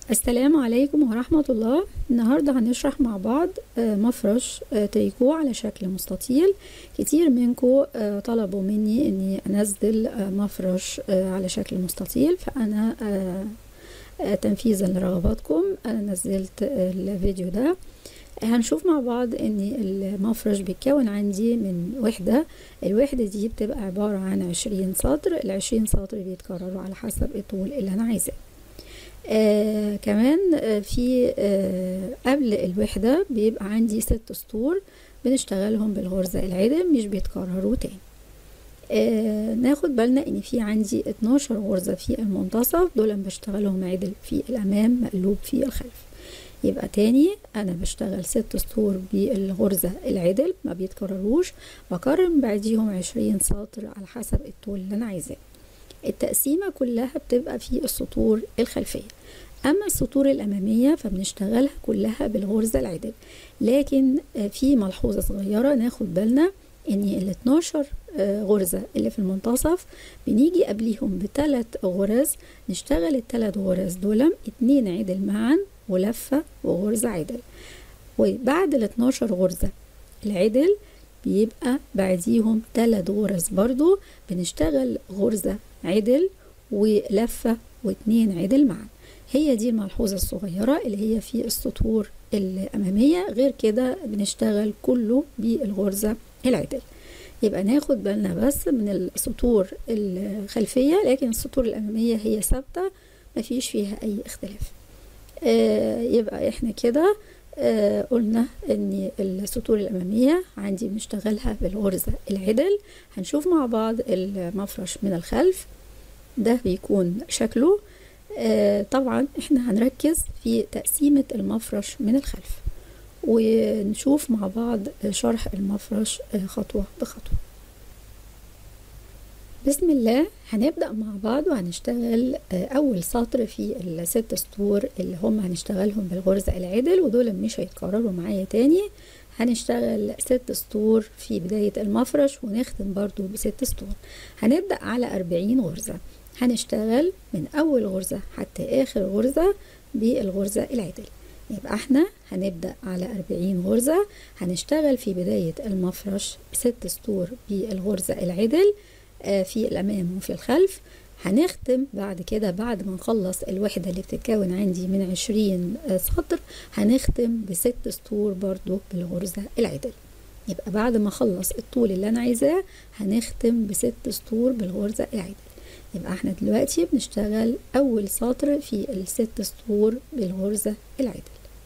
السلام عليكم ورحمة الله النهاردة هنشرح مع بعض آه، مفرش آه، تريكو على شكل مستطيل كتير منكم طلبوا مني اني انزل آه، مفرش آه، على شكل مستطيل فانا آه، آه، تنفيذا لرغباتكم انا نزلت آه، الفيديو ده هنشوف مع بعض ان المفرش بيتكون عندي من وحدة الوحدة دي بتبقى عبارة عن عشرين سطر العشرين سطر بيتكرروا على حسب الطول اللي انا عايزاه آه كمان آه في آه قبل الوحدة بيبقى عندي ست سطور بنشتغلهم بالغرزة العدل مش بيتكرروا تاني آه ناخد بالنا ان في عندي 12 غرزة في المنتصف دول بشتغلهم عدل في الامام مقلوب في الخلف يبقى تاني انا بشتغل ست سطور بالغرزة العدل ما بيتكرروش بكرر بعديهم عشرين سطر على حسب الطول اللي انا عايزاه التقسيمة كلها بتبقى في السطور الخلفية أما السطور الأمامية فبنشتغلها كلها بالغرزة العدل لكن في ملحوظة صغيرة ناخد بالنا ان ال 12 غرزة اللي في المنتصف بنيجي قبليهم بثلاث غرز نشتغل الثلاث غرز دول اتنين عدل معا ولفة وغرزة عدل وبعد ال 12 غرزة العدل بيبقى بعديهم ثلاث غرز برضو بنشتغل غرزة عدل ولفة واتنين عدل معا هي دي الملحوظة الصغيرة اللي هي في السطور الأمامية غير كده بنشتغل كله بالغرزة العدل يبقى ناخد بالنا بس من السطور الخلفية لكن السطور الأمامية هي ثابتة مفيش فيها أي اختلاف آه يبقى احنا كده آه قلنا ان السطور الاماميه عندي بنشتغلها بالغرزه العدل هنشوف مع بعض المفرش من الخلف ده بيكون شكله آه طبعا احنا هنركز في تقسيمه المفرش من الخلف ونشوف مع بعض شرح المفرش آه خطوه بخطوه بسم الله هنبدأ مع بعض وهنشتغل أول سطر في الست سطور اللي هم هنشتغلهم بالغرزة العدل ودول مش هيتكرروا معايا تاني هنشتغل ست سطور في بداية المفرش ونختم برضو بست سطور هنبدأ على أربعين غرزة هنشتغل من أول غرزة حتى آخر غرزة بالغرزة العدل يبقى احنا هنبدأ على أربعين غرزة هنشتغل في بداية المفرش ست سطور بالغرزة العدل في الأمام وفي الخلف هنختم بعد كده بعد ما نخلص الوحدة اللي بتتكون عندي من عشرين سطر هنختم بست سطور برضو بالغرزة العدل يبقى بعد ما اخلص الطول اللي انا عايزاه هنختم بست سطور بالغرزة العدل يبقى احنا دلوقتي بنشتغل اول سطر في الست سطور بالغرزة العدل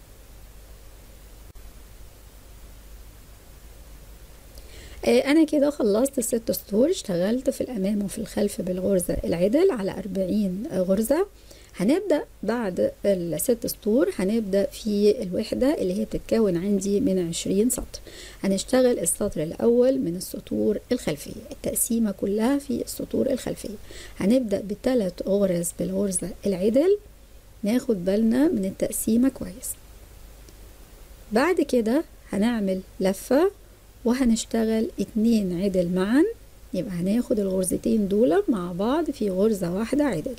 انا كده خلصت الست سطور اشتغلت في الامام وفي الخلف بالغرزة العدل على اربعين غرزة هنبدأ بعد الست سطور هنبدأ في الوحدة اللي هي بتتكون عندي من عشرين سطر هنشتغل السطر الأول من السطور الخلفية التقسيمة كلها في السطور الخلفية هنبدأ بثلاث غرز بالغرزة العدل ناخد بالنا من التقسيمة كويس بعد كده هنعمل لفة وهنشتغل اتنين عدل معا يبقى هناخد الغرزتين دول مع بعض في غرزة واحدة عدل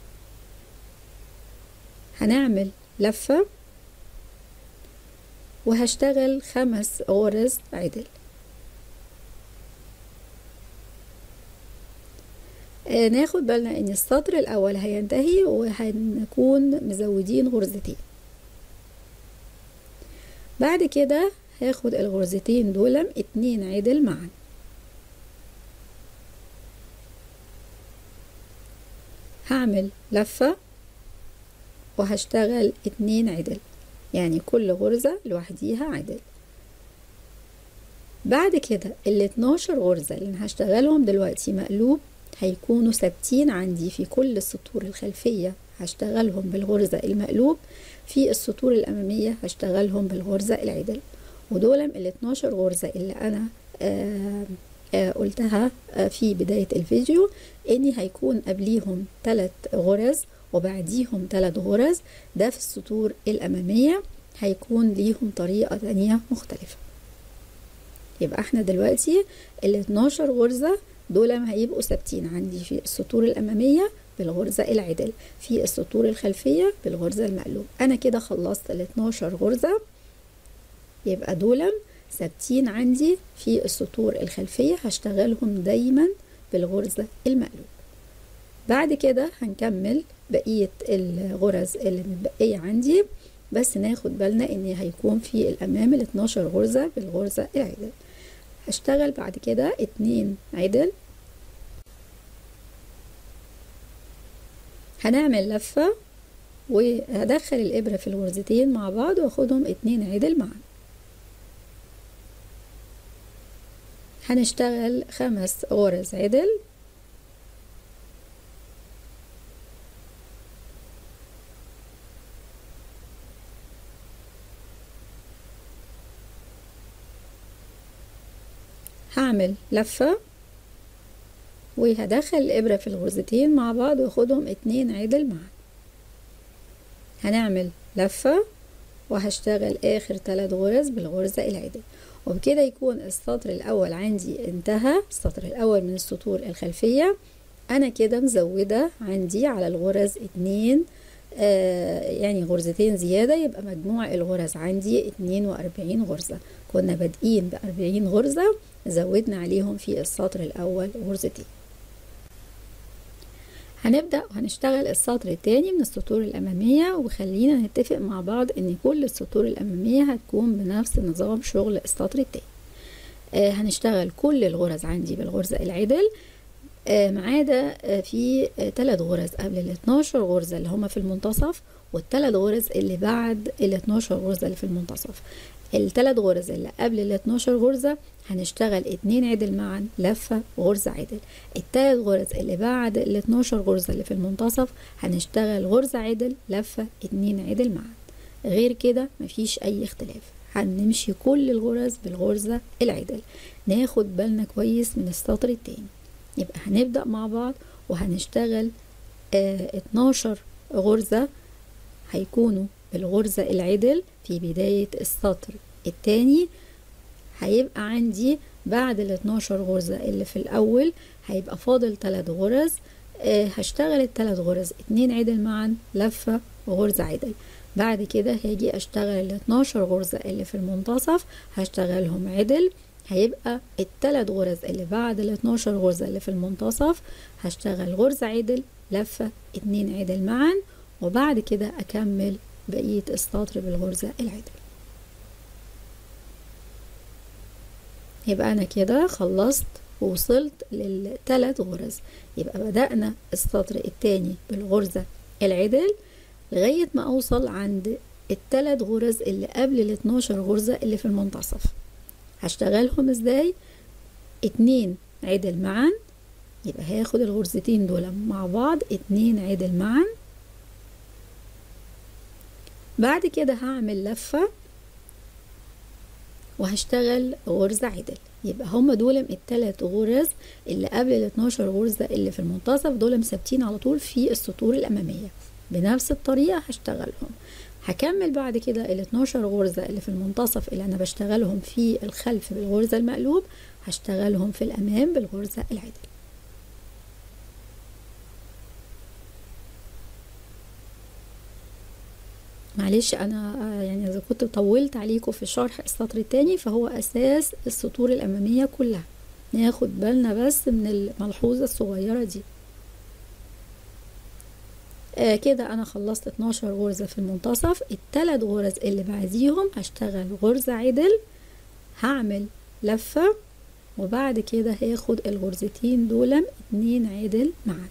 هنعمل لفة وهشتغل خمس غرز عدل آه ناخد بالنا ان السطر الاول هينتهي وهنكون مزودين غرزتين بعد كده هاخد الغرزتين دول اتنين عدل معا هعمل لفة وهشتغل اتنين عدل يعني كل غرزة لوحديها عدل بعد كده ال 12 غرزة اللي انا هشتغلهم دلوقتي مقلوب هيكونوا ثابتين عندي في كل السطور الخلفية هشتغلهم بالغرزة المقلوب في السطور الأمامية هشتغلهم بالغرزة العدل ودول ال 12 غرزة اللي أنا آآ آآ قلتها آآ في بداية الفيديو إني هيكون قبليهم ثلاث غرز وبعديهم ثلاث غرز ده في السطور الأمامية هيكون ليهم طريقة تانية مختلفة يبقى احنا دلوقتي ال 12 غرزة دول هيبقوا ثابتين عندي في السطور الأمامية بالغرزة العدل في السطور الخلفية بالغرزة المقلوب أنا كده خلصت ال 12 غرزة يبقى دول ثابتين عندي في السطور الخلفية هشتغلهم دايما بالغرزة المقلوب بعد كده هنكمل بقية الغرز اللي متبقية عندي بس ناخد بالنا ان هيكون في الامام ال 12 غرزة بالغرزة العدل هشتغل بعد كده اتنين عدل هنعمل لفة وهدخل الإبرة في الغرزتين مع بعض واخدهم اتنين عدل معا هنشتغل خمس غرز عدل هعمل لفة وهدخل الإبرة في الغرزتين مع بعض واخدهم اتنين عدل معا هنعمل لفة وهشتغل آخر تلات غرز بالغرزة العدل وبكده يكون السطر الأول عندي انتهى السطر الأول من السطور الخلفية أنا كده مزودة عندي على الغرز اتنين آه يعني غرزتين زيادة يبقى مجموع الغرز عندي اتنين وأربعين غرزة كنا بادئين بأربعين غرزة زودنا عليهم في السطر الأول غرزتين هنبدأ وهنشتغل السطر التاني من السطور الأمامية وخلينا نتفق مع بعض إن كل السطور الأمامية هتكون بنفس نظام شغل السطر التاني آه هنشتغل كل الغرز عندي بالغرزة العدل آه ما عدا آه في آه تلات غرز قبل ال 12 غرزة اللي هما في المنتصف والتلات غرز اللي بعد ال 12 غرزة اللي في المنتصف التلات غرز اللي قبل ال 12 غرزة هنشتغل اتنين عدل معا لفة غرزة عدل التلات غرز اللي بعد ال 12 غرزة اللي في المنتصف هنشتغل غرزة عدل لفة اتنين عدل معا غير كده مفيش أي اختلاف هنمشي كل الغرز بالغرزة العدل ناخد بالنا كويس من السطر التاني يبقى هنبدأ مع بعض وهنشتغل اه 12 غرزة هيكونوا بالغرزة العدل في بداية السطر التاني هيبقى عندي بعد ال 12 غرزة اللي في الأول هيبقى فاضل تلات غرز آه هشتغل التلات غرز اتنين عدل معا لفة وغرزة عدل بعد كده هاجي اشتغل ال 12 غرزة اللي في المنتصف هشتغلهم عدل هيبقى التلات غرز اللي بعد ال 12 غرزة اللي في المنتصف هشتغل غرزة عدل لفة اتنين عدل معا وبعد كده أكمل بقية السطر بالغرزة العدل يبقى أنا كده خلصت ووصلت للتلات غرز يبقى بدأنا السطر التاني بالغرزة العدل لغاية ما أوصل عند التلات غرز اللي قبل ال 12 غرزة اللي في المنتصف هشتغلهم ازاي اتنين عدل معا يبقى هاخد الغرزتين دول مع بعض اتنين عدل معا بعد كده هعمل لفة وهشتغل غرزة عدل يبقى هما دول التلات غرز اللي قبل ال 12 غرزة اللي في المنتصف دول مثبتين على طول في السطور الأمامية بنفس الطريقة هشتغلهم هكمل بعد كده ال 12 غرزة اللي في المنتصف اللي أنا بشتغلهم في الخلف بالغرزة المقلوب هشتغلهم في الأمام بالغرزة العدل معلش انا يعني اذا كنت طولت عليكم في شرح السطر التاني فهو اساس السطور الامامية كلها ناخد بالنا بس من الملحوظة الصغيرة دي آه كده انا خلصت 12 غرزة في المنتصف التلات غرز اللي بعديهم هشتغل غرزة عدل هعمل لفة وبعد كده هاخد الغرزتين دول اتنين عدل معا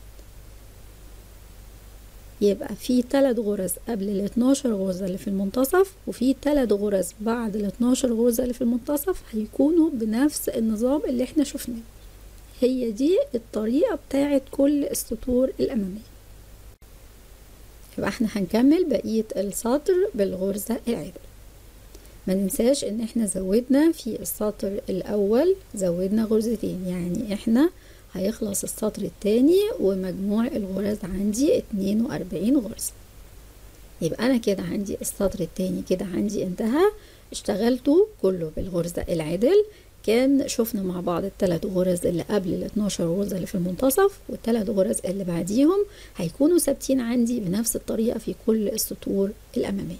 يبقى في تلات غرز قبل ال 12 غرزة اللي في المنتصف وفي تلات غرز بعد ال 12 غرزة اللي في المنتصف هيكونوا بنفس النظام اللي احنا شفناه هي دي الطريقة بتاعت كل السطور الأمامية يبقى احنا هنكمل بقية السطر بالغرزة العدل ما ننساش ان احنا زودنا في السطر الاول زودنا غرزتين يعني احنا هيخلص السطر التاني ومجموع الغرز عندي اتنين واربعين غرزة يبقى انا كده عندي السطر التاني كده عندي انتهى اشتغلته كله بالغرزة العدل كان شفنا مع بعض الثلاث غرز اللي قبل ال 12 غرزة اللي في المنتصف والثلاث غرز اللي بعديهم هيكونوا ثابتين عندي بنفس الطريقة في كل السطور الأمامية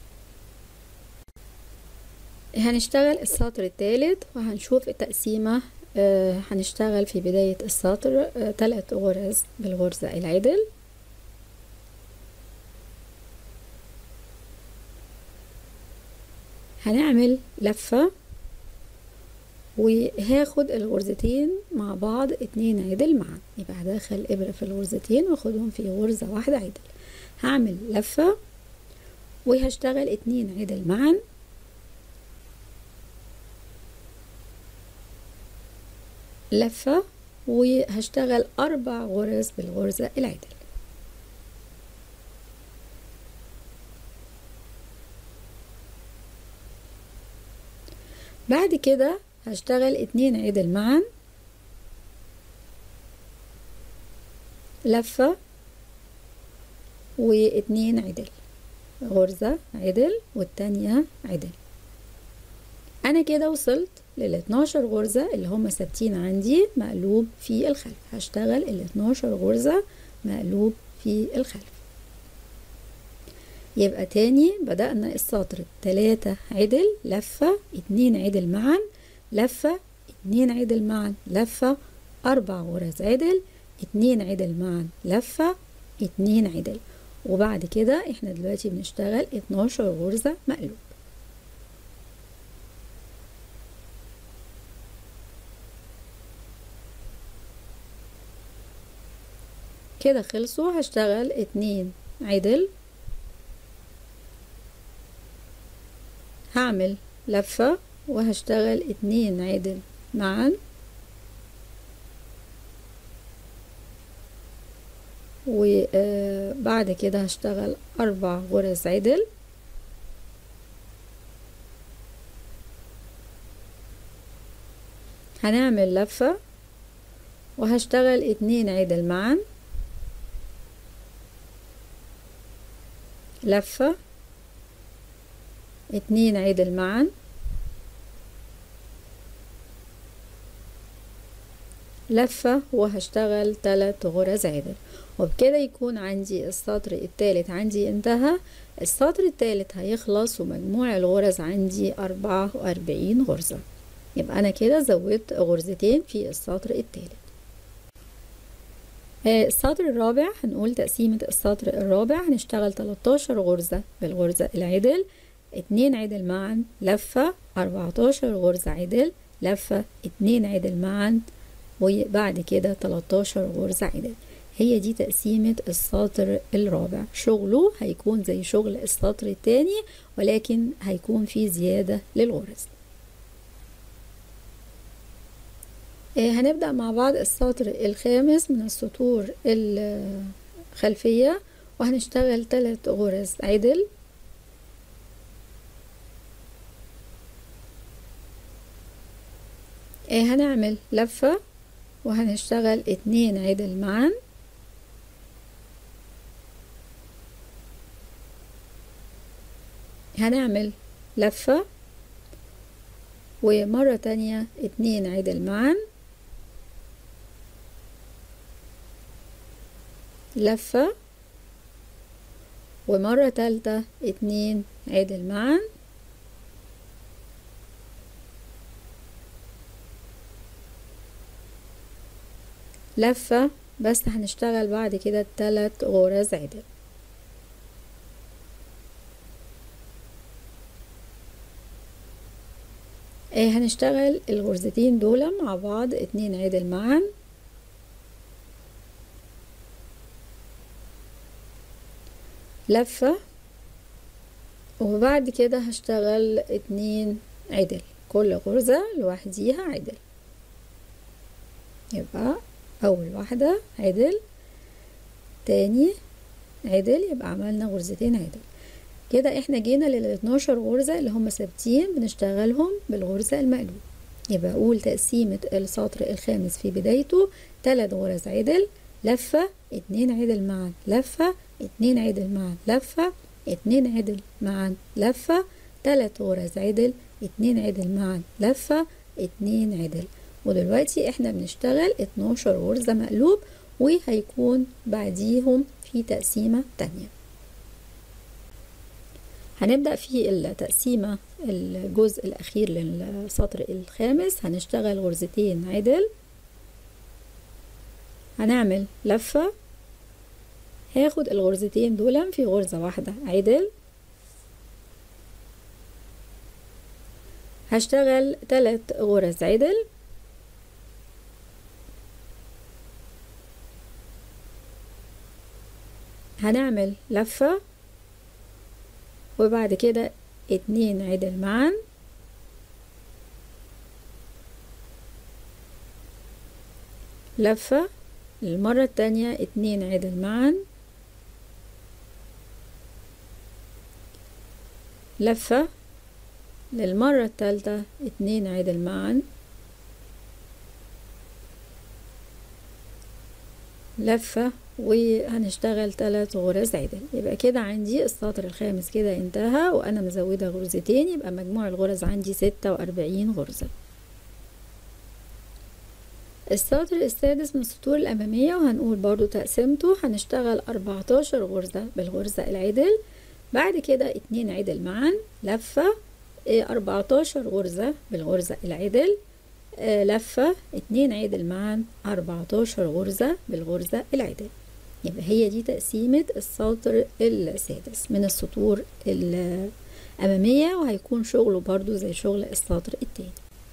هنشتغل السطر الثالث وهنشوف التقسيمة آه هنشتغل في بداية السطر ثلاث آه غرز بالغرزة العدل هنعمل لفة وهاخد الغرزتين مع بعض اتنين عدل معا يبقى هدخل ابرة في الغرزتين واخدهم في غرزة واحدة عدل هعمل لفة وهشتغل اتنين عدل معا لفة وهشتغل أربع غرز بالغرزة العدل بعد كده هشتغل اتنين عدل معا لفة واتنين عدل غرزة عدل والتانية عدل انا كده وصلت لل 12 غرزة اللي هم ثابتين عندي مقلوب في الخلف هشتغل ال 12 غرزة مقلوب في الخلف يبقى تاني بدأنا السطر تلاتة عدل لفة اتنين عدل معا لفة اتنين عدل معا لفة أربع غرز عدل اتنين عدل معا لفة اتنين عدل وبعد كده احنا دلوقتي بنشتغل اتناشر غرزة مقلوب كده خلصوا هشتغل اتنين عدل هعمل لفة وهشتغل اتنين عدل معا وبعد كده هشتغل أربع غرز عدل هنعمل لفة وهشتغل اتنين عدل معا لفة اتنين عدل معا لفة وهشتغل تلات غرز عدل وبكده يكون عندي السطر التالت عندي انتهى السطر التالت هيخلص ومجموع الغرز عندي أربعة وأربعين غرزة يبقى أنا كده زودت غرزتين في السطر التالت السطر الرابع هنقول تقسيمة السطر الرابع هنشتغل 13 غرزة بالغرزة العدل اتنين عدل معا لفة 14 غرزة عدل لفة اتنين عدل معا وبعد كده 13 غرزة عدل هي دي تقسيمة السطر الرابع شغله هيكون زي شغل السطر التاني ولكن هيكون فيه زيادة للغرز هنبدأ مع بعض السطر الخامس من السطور الخلفية وهنشتغل ثلاث غرز عدل هنعمل لفة وهنشتغل اتنين عدل معا هنعمل لفة ومرة تانية اتنين عدل معا لفة ومرة تالتة اتنين عدل معا لفة بس هنشتغل بعد كده تلات غرز عدل آه هنشتغل الغرزتين دول مع بعض اتنين عدل معا لفة وبعد كده هشتغل اتنين عدل كل غرزة لوحديها عدل يبقى أول واحدة عدل تاني عدل يبقى عملنا غرزتين عدل كده احنا جينا لل 12 غرزة اللي هم ثابتين بنشتغلهم بالغرزة المقلوب يبقى أقول تقسيمة السطر الخامس في بدايته تلات غرز عدل لفة اتنين عدل معا لفة اتنين عدل معا لفة اتنين عدل معا لفة تلات غرز عدل اتنين عدل معا لفة اتنين عدل ودلوقتي احنا بنشتغل اتناشر غرزة مقلوب وهيكون بعديهم في تقسيمة تانية هنبدأ في التقسيمة الجزء الأخير للسطر الخامس هنشتغل غرزتين عدل هنعمل لفة هاخد الغرزتين دول في غرزة واحدة عدل هشتغل تلات غرز عدل هنعمل لفة وبعد كده اتنين عدل معا لفة للمرة التانية اتنين عدل معا لفة للمرة التالتة اتنين عدل معا لفة وهنشتغل تلات غرز عدل يبقى كده عندي السطر الخامس كده انتهى وانا مزودة غرزتين يبقى مجموع الغرز عندي ستة واربعين غرزة السطر السادس من السطور الأمامية وهنقول برضو تقسيمته هنشتغل أربعتاشر غرزة بالغرزة العدل بعد كده اتنين عدل معا لفة أربعتاشر غرزة بالغرزة العدل لفة اتنين عدل معا أربعتاشر غرزة بالغرزة العدل يبقى هي دي تقسيمة السطر السادس من السطور الأمامية وهيكون شغله برضو زي شغل السطر التاني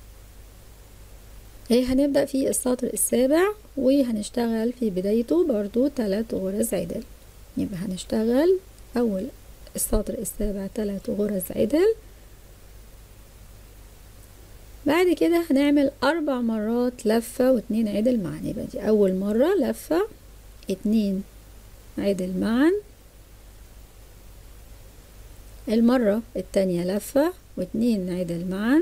هي هنبدأ في السطر السابع وهنشتغل في بدايته برضو تلات غرز عدل يبقى هنشتغل أول السطر السابع تلات غرز عدل بعد كده هنعمل أربع مرات لفة واتنين عدل معا يبقى دي أول مرة لفة اتنين عدل معا المرة التانية لفة واتنين عدل معا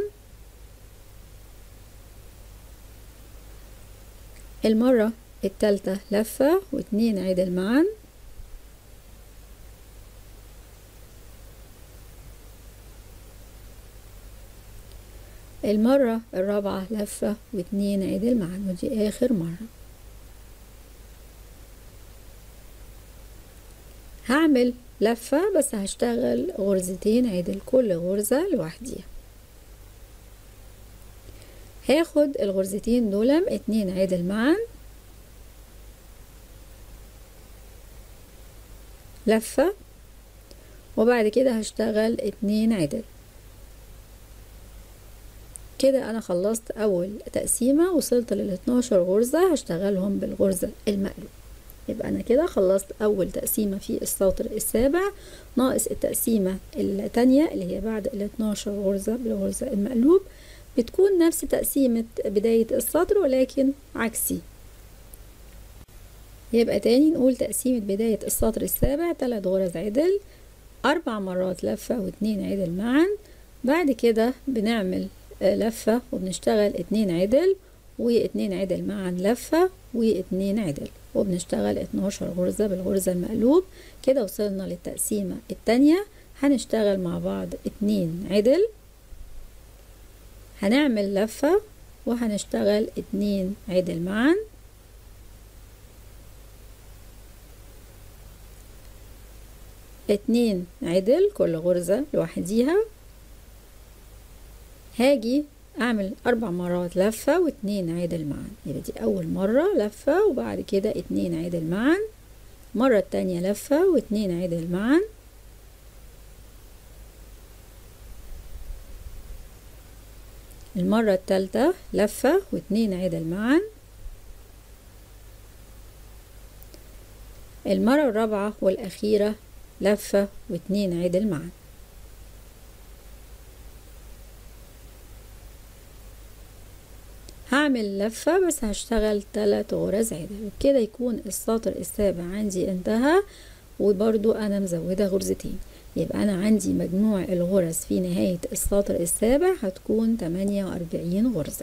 المرة التالتة لفة واتنين عدل معا المرة الرابعة لفة واتنين عدل معا ودي آخر مرة هعمل لفة بس هشتغل غرزتين عدل كل غرزة لوحديها هاخد الغرزتين دول اتنين عدل معا لفة وبعد كده هشتغل اتنين عدل كده انا خلصت اول تقسيمة وصلت لل 12 غرزة هشتغلهم بالغرزة المقلوب يبقى انا كده خلصت اول تقسيمة في السطر السابع ناقص التقسيمة التانية اللي هي بعد ال 12 غرزة بالغرزة المقلوب بتكون نفس تقسيمة بداية السطر ولكن عكسي يبقى تاني نقول تقسيمة بداية السطر السابع تلات غرز عدل أربع مرات لفة واتنين عدل معا بعد كده بنعمل لفة وبنشتغل اتنين عدل واتنين عدل معا لفة واتنين عدل وبنشتغل اتناشر غرزة بالغرزة المقلوب كده وصلنا للتقسيمة التانية هنشتغل مع بعض اتنين عدل هنعمل لفة وهنشتغل اتنين عدل معا اتنين عدل كل غرزة لوحديها هاجي اعمل اربع مرات لفة واتنين عدل معا يبقى دي اول مرة لفة وبعد كده اتنين عدل معا مرة التانية لفة واتنين عدل معا المرة التالتة لفة واتنين عدل معا المرة الرابعة والأخيرة لفة واتنين عدل معا هعمل لفة بس هشتغل تلات غرز عدل وبكده يكون السطر السابع عندي انتهى وبرضو انا مزودة غرزتين يبقى انا عندي مجموع الغرز في نهاية السطر السابع هتكون تمانية واربعين غرزة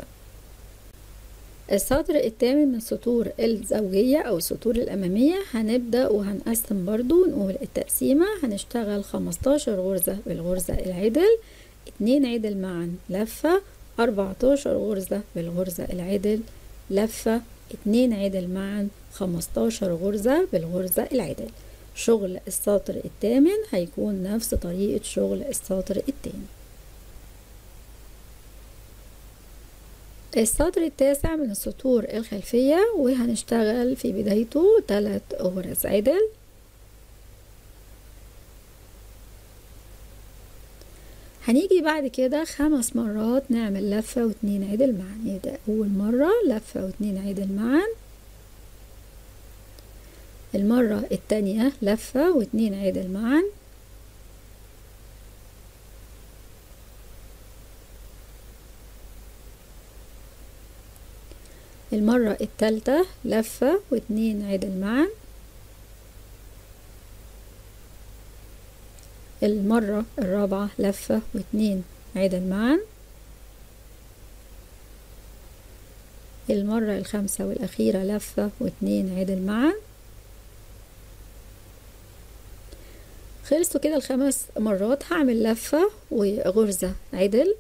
السطر الثامن من السطور الزوجية او السطور الامامية هنبدأ وهنقسم برضو نقول التقسيمة هنشتغل خمستاشر غرزة بالغرزة العدل اتنين عدل معا لفة أربعتاشر غرزة بالغرزة العدل لفة اتنين عدل معا خمستاشر غرزة بالغرزة العدل شغل السطر الثامن هيكون نفس طريقة شغل السطر التاني السطر التاسع من السطور الخلفية وهنشتغل في بدايته تلات غرز عدل هنيجي بعد كده خمس مرات نعمل لفة واتنين عدل معا يبقى أول مرة لفة واتنين عدل معا المرة التانية لفة واتنين عدل معا المرة التالتة لفة واتنين عدل معا المرة الرابعة لفة واتنين عدل معا المرة الخامسة والأخيرة لفة واتنين عدل معا خلصوا كده الخمس مرات هعمل لفة وغرزة عدل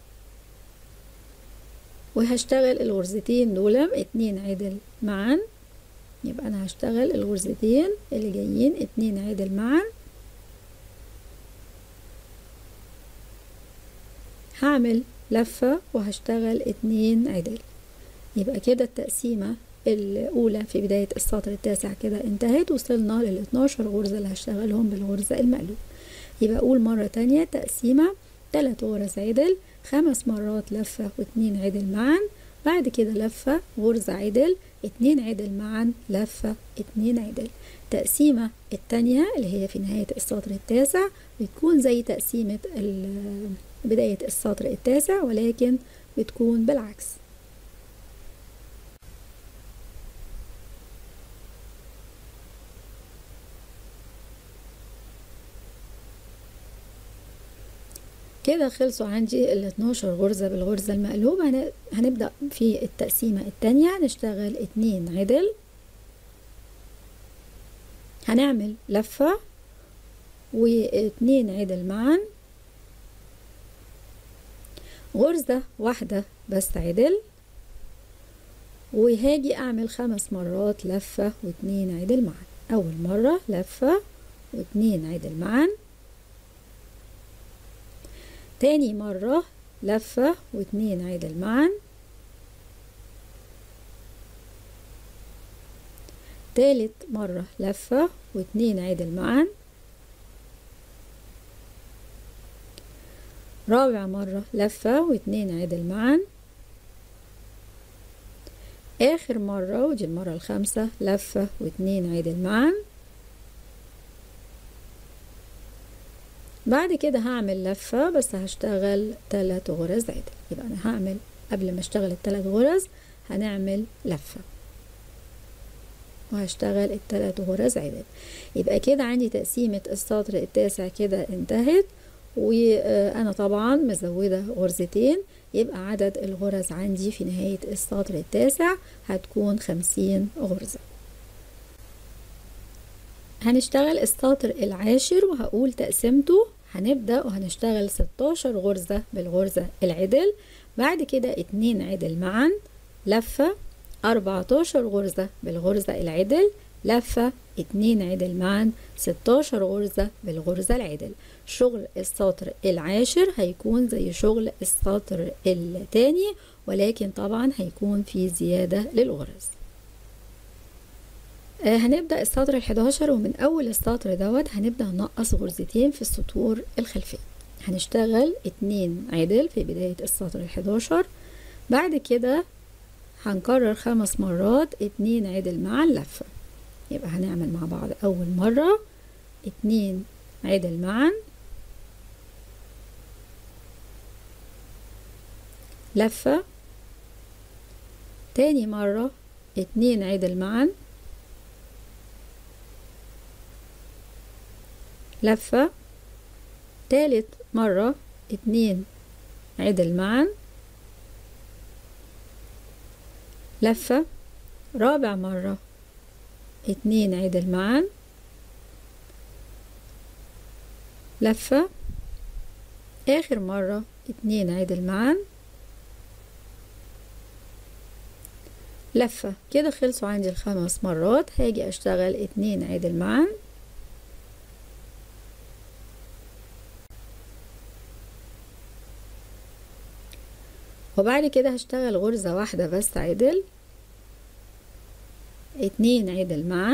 وهشتغل الغرزتين دول اتنين عدل معا يبقى انا هشتغل الغرزتين اللي جايين اتنين عدل معا هعمل لفة وهشتغل اتنين عدل يبقى كده التقسيمة الأولى في بداية السطر التاسع كده انتهت وصلنا لل 12 غرزة اللي هشتغلهم بالغرزة المقلوب يبقى أقول مرة تانية تقسيمة تلات غرز عدل خمس مرات لفة واتنين عدل معا بعد كده لفة غرزة عدل اتنين عدل معا لفة اتنين عدل التقسيمة التانية اللي هي في نهاية السطر التاسع بتكون زي تقسيمة بداية السطر التاسع ولكن بتكون بالعكس كده خلصوا عندي ال 12 غرزة بالغرزة المقلوبة هنبدأ في التقسيمة التانية نشتغل اتنين عدل هنعمل لفة واتنين عدل معا غرزة واحدة بس عدل وهاجي اعمل خمس مرات لفة واتنين عدل معا اول مرة لفة واتنين عدل معا تاني مرة لفة واتنين عدل معا تالت مرة لفة واتنين عدل معا رابع مرة لفة واتنين عدل معا آخر مرة ودي المرة الخامسة لفة واتنين عدل معا بعد كده هعمل لفة بس هشتغل تلات غرز عدل يبقى أنا هعمل قبل ما اشتغل التلات غرز هنعمل لفة وهشتغل التلات غرز عدل يبقى كده عندي تقسيمة السطر التاسع كده انتهت وانا طبعا مزودة غرزتين يبقى عدد الغرز عندي في نهاية السطر التاسع هتكون خمسين غرزة هنشتغل السطر العاشر وهقول تقسيمته هنبدأ وهنشتغل 16 غرزة بالغرزة العدل بعد كده اتنين عدل معا لفة 14 غرزة بالغرزة العدل لفة اتنين عدل معا 16 غرزة بالغرزة العدل شغل السطر العاشر هيكون زي شغل السطر التاني ولكن طبعا هيكون في زيادة للغرز آه هنبدأ السطر الحداشر ومن أول السطر دوت هنبدأ نقص غرزتين في السطور الخلفية هنشتغل اتنين عدل في بداية السطر الحداشر بعد كده هنكرر خمس مرات اتنين عدل مع اللفة يبقى هنعمل مع بعض أول مرة اتنين عدل معا لفة تاني مرة اتنين عدل معا لفة تالت مرة اتنين عدل معا لفة رابع مرة اتنين عدل معا لفة آخر مرة اتنين عدل معا لفة كده خلصوا عندي الخمس مرات هاجي اشتغل اتنين عدل معا وبعد كده هشتغل غرزة واحدة بس عدل اتنين عدل معا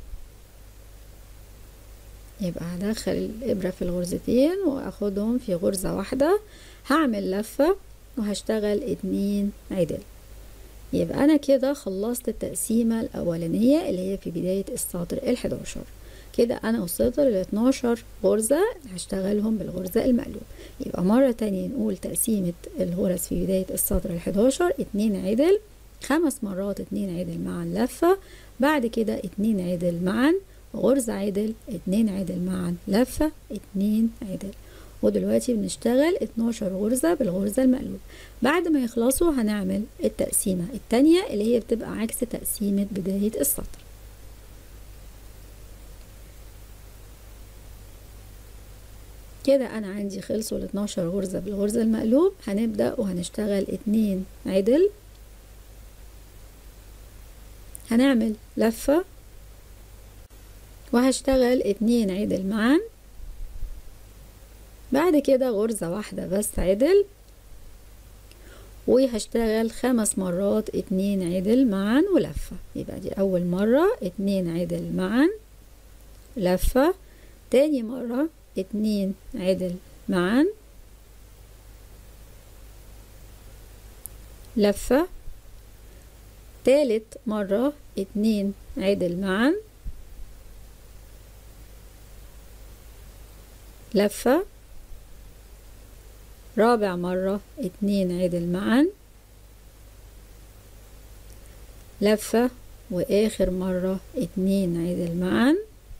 يبقى هدخل الإبرة في الغرزتين وأخدهم في غرزة واحدة هعمل لفة وهشتغل اتنين عدل يبقى أنا كده خلصت التقسيمة الأولانية اللي هي في بداية السطر الحداشر كده أنا وصلت لل 12 غرزة هشتغلهم بالغرزة المقلوب يبقى مرة تانية نقول تقسيمة الغرز في بداية السطر الحداشر اتنين عدل خمس مرات اتنين عدل معا لفة بعد كده اتنين عدل معا غرزة عدل اتنين عدل معا لفة اتنين عدل ودلوقتي بنشتغل 12 غرزة بالغرزة المقلوب بعد ما يخلصوا هنعمل التقسيمة التانية اللي هي بتبقى عكس تقسيمة بداية السطر كده انا عندي خلصوا ال 12 غرزة بالغرزة المقلوب هنبدأ وهنشتغل اتنين عدل هنعمل لفة وهشتغل اتنين عدل معا بعد كده غرزة واحدة بس عدل وهشتغل خمس مرات اتنين عدل معا ولفة يبقى دي أول مرة اتنين عدل معا لفة تاني مرة اتنين عدل معا لفة تالت مرة اتنين عدل معا لفة رابع مرة اتنين عدل معا لفة وآخر مرة اتنين عدل معا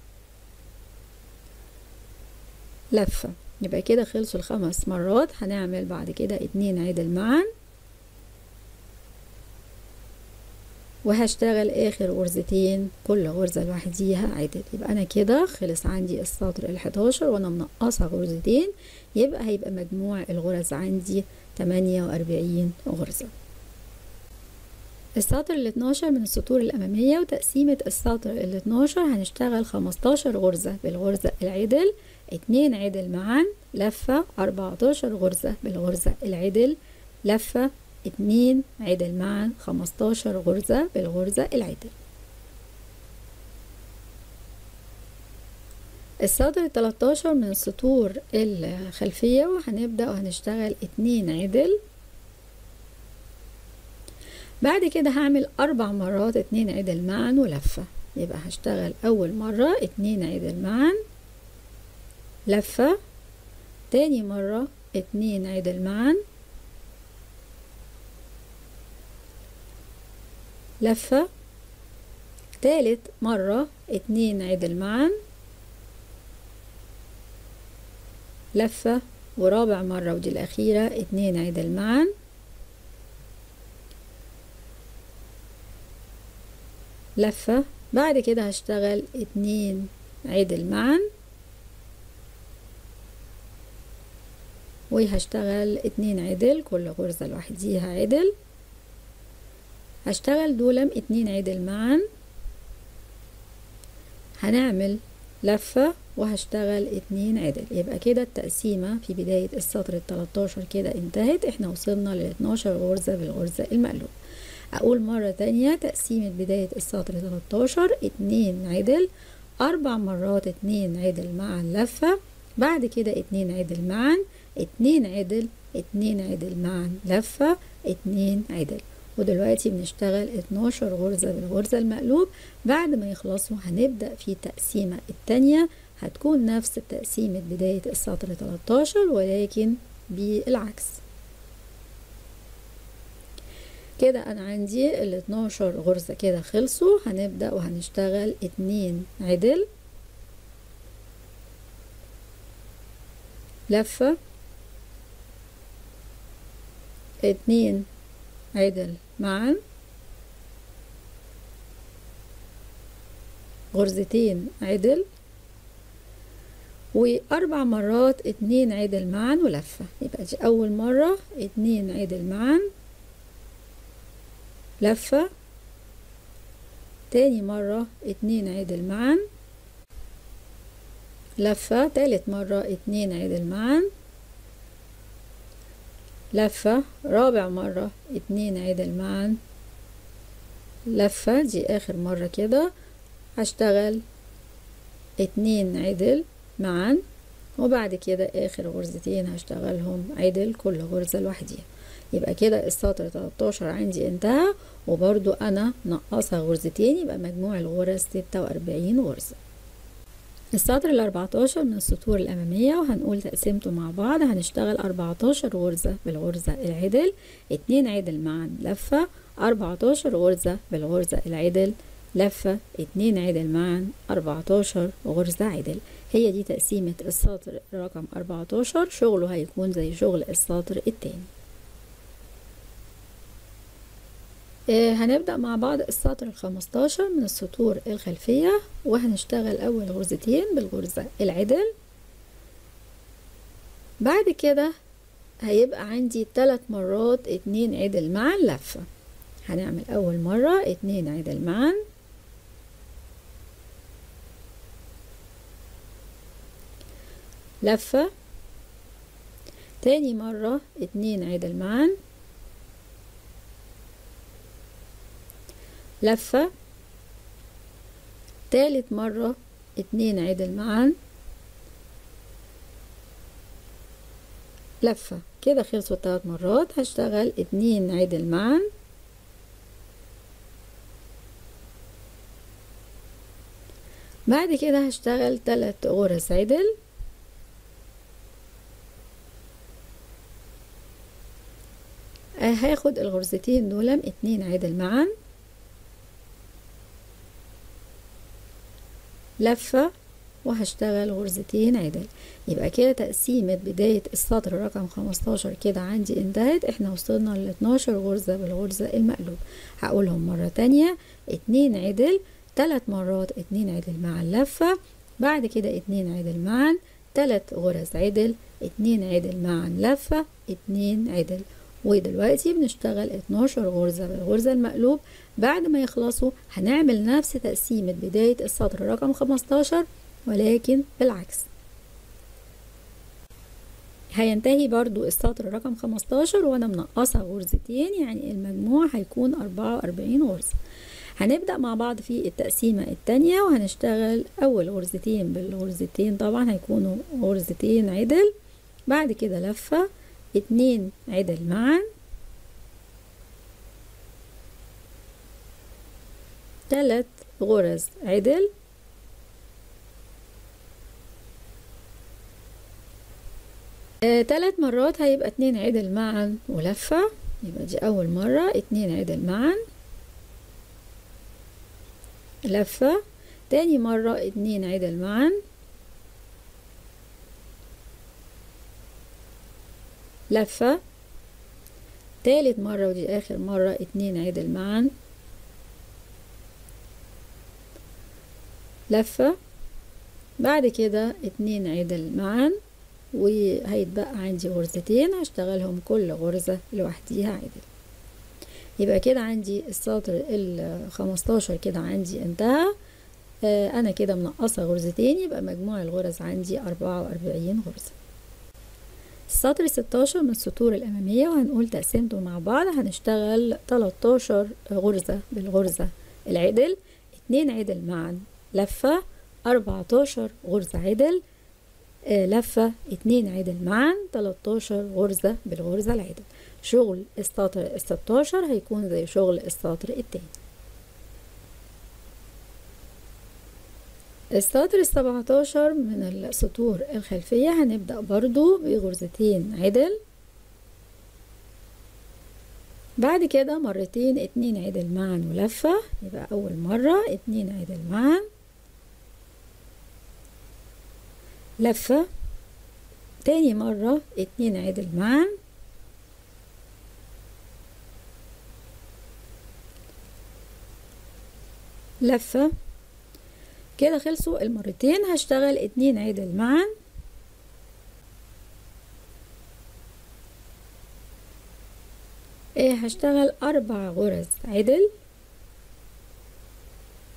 لفة يبقى كده خلصوا الخمس مرات هنعمل بعد كده اتنين عدل معا وهشتغل اخر غرزتين كل غرزة لوحديها عدل يبقى انا كده خلص عندي السطر الحداشر وانا منقصة غرزتين يبقى هيبقى مجموع الغرز عندي تمانية واربعين غرزة السطر ال 12 من السطور الأمامية وتقسيمة السطر ال 12 هنشتغل 15 غرزة بالغرزة العدل اتنين عدل معا لفة 14 غرزة بالغرزة العدل لفة اتنين عدل معا 15 غرزة بالغرزة العدل السطر 13 من السطور الخلفية وهنبدأ وهنشتغل اتنين عدل بعد كده هعمل أربع مرات اتنين عدل معا ولفة يبقى هشتغل أول مرة اتنين عدل معا لفة تاني مرة اتنين عدل معا لفة تالت مرة اتنين عدل معا لفة ورابع مرة ودي الأخيرة اتنين عدل معا لفة بعد كده هشتغل اتنين عدل معا وهشتغل اتنين عدل كل غرزة لوحديها عدل هشتغل دولم اتنين عدل معا هنعمل لفة وهشتغل اتنين عدل يبقى كده التقسيمة في بداية السطر التلاتاشر كده انتهت احنا وصلنا لاتناشر غرزة بالغرزة المقلوب اقول مرة تانية تقسيمة بداية السطر 13 اتنين عدل اربع مرات اتنين عدل مع اللفة بعد كده اتنين عدل معا اتنين عدل اتنين عدل معا لفة اتنين عدل ودلوقتي بنشتغل 12 غرزة بالغرزة المقلوب بعد ما يخلصوا هنبدأ في التقسيمة التانية هتكون نفس تقسيمة بداية السطر 13 ولكن بالعكس كده انا عندي ال 12 غرزة كده خلصوا هنبدأ وهنشتغل اتنين عدل لفة اتنين عدل معا غرزتين عدل واربع مرات اتنين عدل معا ولفة يبقى دي اول مرة اتنين عدل معا لفة تاني مرة اتنين عدل معا لفة تالت مرة اتنين عدل معا لفة رابع مرة اتنين عدل معا لفة دي آخر مرة كده هشتغل اتنين عدل معا وبعد كده آخر غرزتين هشتغلهم عدل كل غرزة لوحديها يبقى كده السطر 13 عندي انتهى وبرضو أنا نقصها غرزتين يبقى مجموع الغرز 46 غرزة السطر ال 14 من السطور الأمامية وهنقول تقسيمته مع بعض هنشتغل 14 غرزة بالغرزة العدل اتنين عدل معا لفة 14 غرزة بالغرزة العدل لفة اتنين عدل معا 14 غرزة عدل هي دي تقسيمة السطر رقم 14 شغله هيكون زي شغل السطر التاني آه هنبدأ مع بعض السطر الخمستاشر من السطور الخلفية وهنشتغل أول غرزتين بالغرزة العدل بعد كده هيبقى عندي تلات مرات اتنين عدل معا لفة هنعمل أول مرة اتنين عدل معا لفة تاني مرة اتنين عدل معا لفة تالت مرة اتنين عدل معا لفة كده خلصوا تلات مرات هشتغل اتنين عدل معا بعد كده هشتغل تلات غرز عدل هاخد الغرزتين دول اتنين عدل معا لفة وهشتغل غرزتين عدل يبقى كده تقسيمة بداية السطر رقم 15 كده عندي انتهت احنا وصلنا ل 12 غرزة بالغرزة المقلوب هقولهم مرة تانية اتنين عدل تلات مرات اتنين عدل مع اللفة بعد كده اتنين عدل معا تلات غرز عدل اتنين عدل معا لفة اتنين عدل ودلوقتي بنشتغل 12 غرزة بالغرزة المقلوب بعد ما يخلصوا هنعمل نفس تقسيمة بداية السطر رقم 15 ولكن بالعكس هينتهي برضو السطر رقم 15 وانا منقصة غرزتين يعني المجموع هيكون 44 غرزة هنبدأ مع بعض في التقسيمة التانية وهنشتغل أول غرزتين بالغرزتين طبعا هيكونوا غرزتين عدل بعد كده لفة اتنين عدل معا تلات غرز عدل آه تلات مرات هيبقى اتنين عدل معا ولفة يبقى دي أول مرة اتنين عدل معا لفة تاني مرة اتنين عدل معا لفة تالت مرة ودي آخر مرة اتنين عدل معا لفة بعد كده اتنين عدل معا وهيتبقى عندي غرزتين هشتغلهم كل غرزة لوحديها عدل يبقى كده عندي السطر الخمستاشر كده عندي انتهى آه انا كده منقصة غرزتين يبقى مجموع الغرز عندي اربعة واربعين غرزة السطر 16 من السطور الأمامية وهنقول تقسيمته مع بعض هنشتغل 13 غرزة بالغرزة العدل اتنين عدل معا لفة 14 غرزة عدل آه لفة اتنين عدل معا 13 غرزة بالغرزة العدل شغل السطر الستاشر هيكون زي شغل السطر التاني السطر السبعتاشر من السطور الخلفية هنبدأ برضو بغرزتين عدل بعد كده مرتين اتنين عدل معا ولفة يبقى أول مرة اتنين عدل معا لفة تاني مرة اتنين عدل معا لفة كده خلصوا المرتين هشتغل اتنين عدل معا ايه هشتغل اربع غرز عدل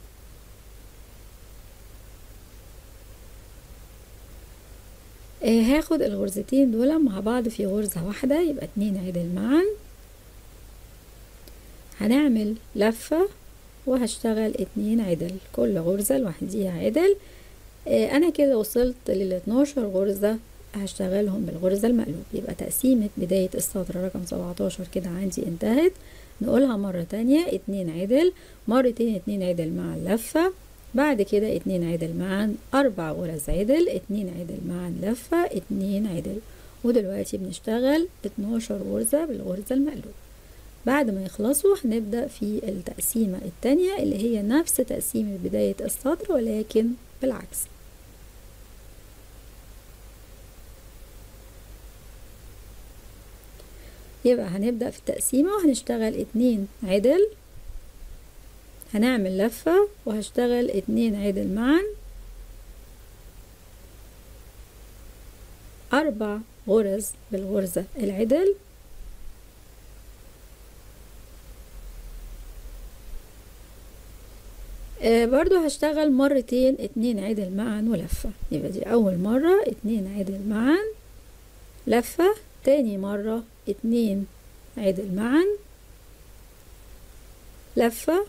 هاخد الغرزتين دول مع بعض في غرزة واحدة يبقى اتنين عدل معا هنعمل لفة وهشتغل اتنين عدل كل غرزة لوحديها عدل آه انا كده وصلت لل 12 غرزة هشتغلهم بالغرزة المقلوب يبقى تقسيمة بداية السطر رقم 17 كده عندي انتهت نقولها مرة تانية اتنين عدل مرتين اتنين عدل مع اللفة بعد كده اتنين عدل معا اربع غرز عدل اتنين عدل معا لفة اتنين عدل ودلوقتي بنشتغل 12 غرزة بالغرزة المقلوب بعد ما يخلصوا هنبدأ في التقسيمة التانية اللي هي نفس تقسيمة بداية السطر ولكن بالعكس يبقى هنبدأ في التقسيمة وهنشتغل اتنين عدل هنعمل لفة وهشتغل اتنين عدل معا أربع غرز بالغرزة العدل آه برضو هشتغل مرتين اتنين عدل معا ولفة يبقى دي أول مرة اتنين عدل معا لفة تاني مرة اتنين عدل معا لفة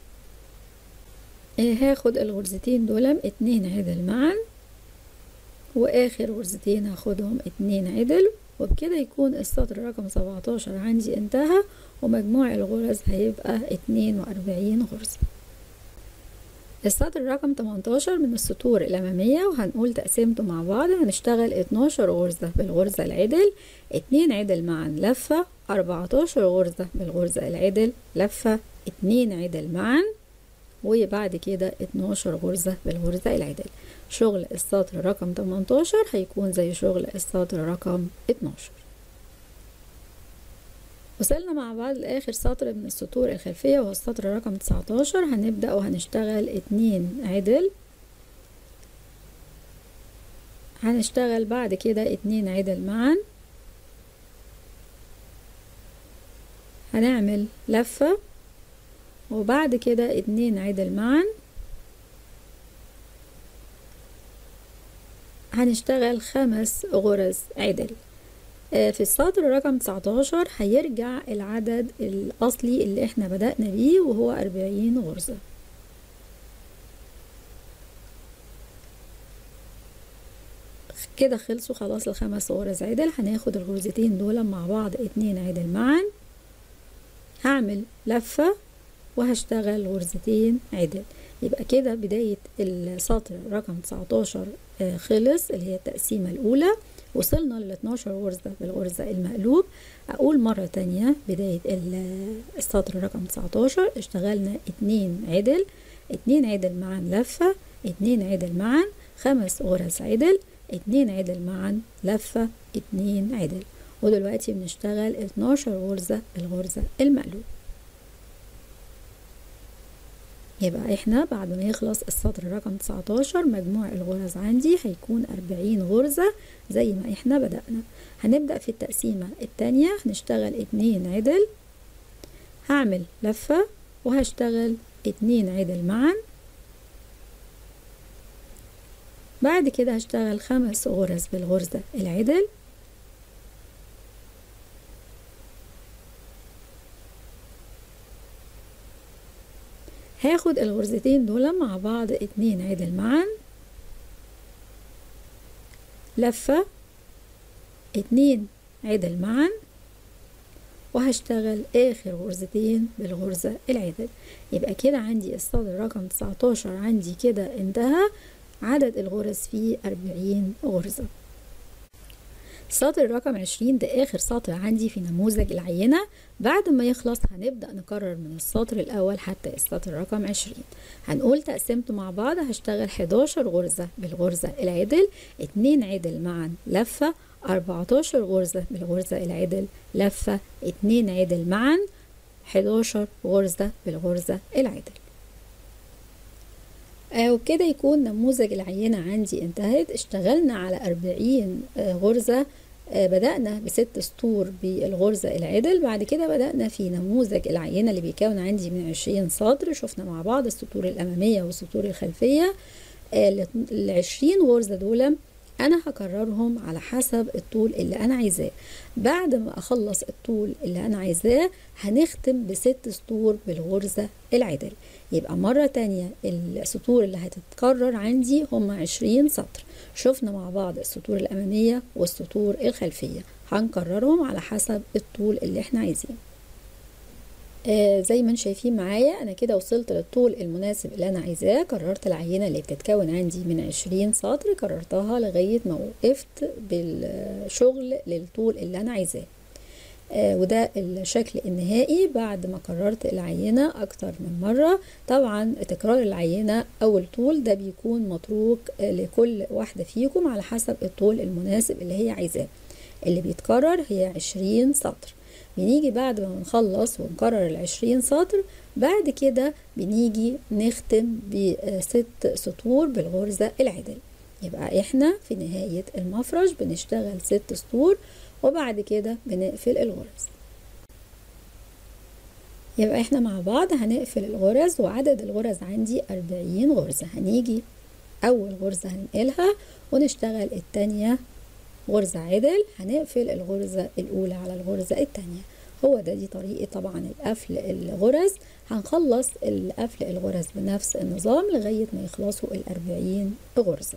آه هاخد الغرزتين دول اتنين عدل معا واخر غرزتين هاخدهم اتنين عدل وبكده يكون السطر رقم 17 عندي انتهى ومجموع الغرز هيبقى اتنين واربعين غرزة السطر رقم 18 من السطور الأمامية وهنقول تقسيمته مع بعض هنشتغل 12 غرزة بالغرزة العدل 2 عدل معا لفة 14 غرزة بالغرزة العدل لفة 2 عدل معا وبعد كده 12 غرزة بالغرزة العدل شغل السطر رقم 18 هيكون زي شغل السطر رقم 12 وصلنا مع بعض لآخر سطر من السطور الخلفية وهو السطر رقم 19 هنبدأ وهنشتغل اتنين عدل هنشتغل بعد كده اتنين عدل معا هنعمل لفة وبعد كده اتنين عدل معا هنشتغل خمس غرز عدل في السطر رقم 19 هيرجع العدد الأصلي اللي احنا بدأنا بيه وهو 40 غرزة كده خلصوا خلاص الخمس غرز عدل هناخد الغرزتين دول مع بعض اتنين عدل معا هعمل لفة وهشتغل غرزتين عدل يبقى كده بداية السطر رقم 19 خلص اللي هي التقسيمة الأولى وصلنا لل 12 غرزة بالغرزة المقلوب أقول مرة تانية بداية السطر رقم 19 اشتغلنا اتنين عدل اتنين عدل معا لفة اتنين عدل معا خمس غرز عدل اتنين عدل معا لفة اتنين عدل ودلوقتي بنشتغل 12 غرزة الغرزة المقلوب يبقى احنا بعد ما يخلص السطر رقم 19 مجموع الغرز عندي هيكون 40 غرزة زي ما احنا بدأنا هنبدأ في التقسيمة التانية هنشتغل اتنين عدل هعمل لفة وهشتغل اتنين عدل معا بعد كده هشتغل خمس غرز بالغرزة العدل هاخد الغرزتين دول مع بعض اتنين عدل معا لفة اتنين عدل معا وهشتغل اخر غرزتين بالغرزة العدل يبقى كده عندي السطر رقم 19 عندي كده انتهى عدد الغرز فيه 40 غرزة السطر رقم 20 ده آخر سطر عندي في نموذج العينة بعد ما يخلص هنبدأ نكرر من السطر الأول حتى السطر رقم 20 هنقول تقسمته مع بعض هشتغل 11 غرزة بالغرزة العدل 2 عدل معا لفة 14 غرزة بالغرزة العدل لفة 2 عدل معا 11 غرزة بالغرزة العدل آه وبكده يكون نموذج العينة عندي انتهت اشتغلنا على أربعين آه غرزة آه بدأنا بست سطور بالغرزة العدل بعد كده بدأنا في نموذج العينة اللي بيكون عندي من عشرين سطر شفنا مع بعض السطور الأمامية والسطور الخلفية العشرين غرزة دول انا هكررهم على حسب الطول اللي انا عايزاه بعد ما اخلص الطول اللي انا عايزاه هنختم بست سطور بالغرزة العدل يبقى مرة تانية السطور اللي هتتكرر عندي هم عشرين سطر شفنا مع بعض السطور الأمامية والسطور الخلفية هنكررهم على حسب الطول اللي احنا عايزينه آه زي ما انتم شايفين معايا انا كده وصلت للطول المناسب اللي انا عايزاه كررت العينه اللي بتتكون عندي من 20 سطر كررتها لغايه ما وقفت بالشغل للطول اللي انا عايزاه آه وده الشكل النهائي بعد ما كررت العينة أكتر من مرة طبعا تكرار العينة أو الطول ده بيكون متروك آه لكل واحدة فيكم على حسب الطول المناسب اللي هي عايزاه اللي بيتكرر هي عشرين سطر بنيجي بعد ما نخلص ونكرر العشرين سطر بعد كده بنيجي نختم بست سطور بالغرزة العدل يبقى احنا في نهاية المفرش بنشتغل ست سطور وبعد كده بنقفل الغرز يبقى احنا مع بعض هنقفل الغرز وعدد الغرز عندي أربعين غرزة هنيجي أول غرزة هننقلها ونشتغل التانية غرزة عدل هنقفل الغرزة الأولى على الغرزة التانية هو ده دي طريقة طبعا القفل الغرز هنخلص القفل الغرز بنفس النظام لغاية ما يخلصوا الأربعين غرزة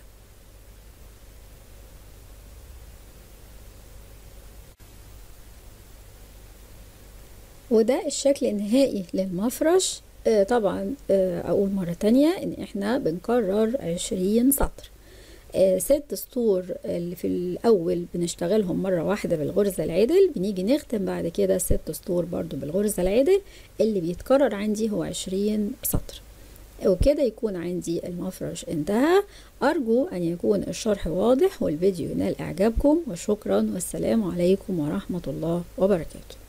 وده الشكل النهائي للمفرش آه طبعا آه أقول مرة تانية إن إحنا بنكرر عشرين سطر آه ست سطور اللي في الأول بنشتغلهم مرة واحدة بالغرزة العدل بنيجي نختم بعد كده ست سطور برضو بالغرزة العدل اللي بيتكرر عندي هو عشرين سطر وكده يكون عندي المفرش انتهى أرجو أن يكون الشرح واضح والفيديو ينال إعجابكم وشكرا والسلام عليكم ورحمة الله وبركاته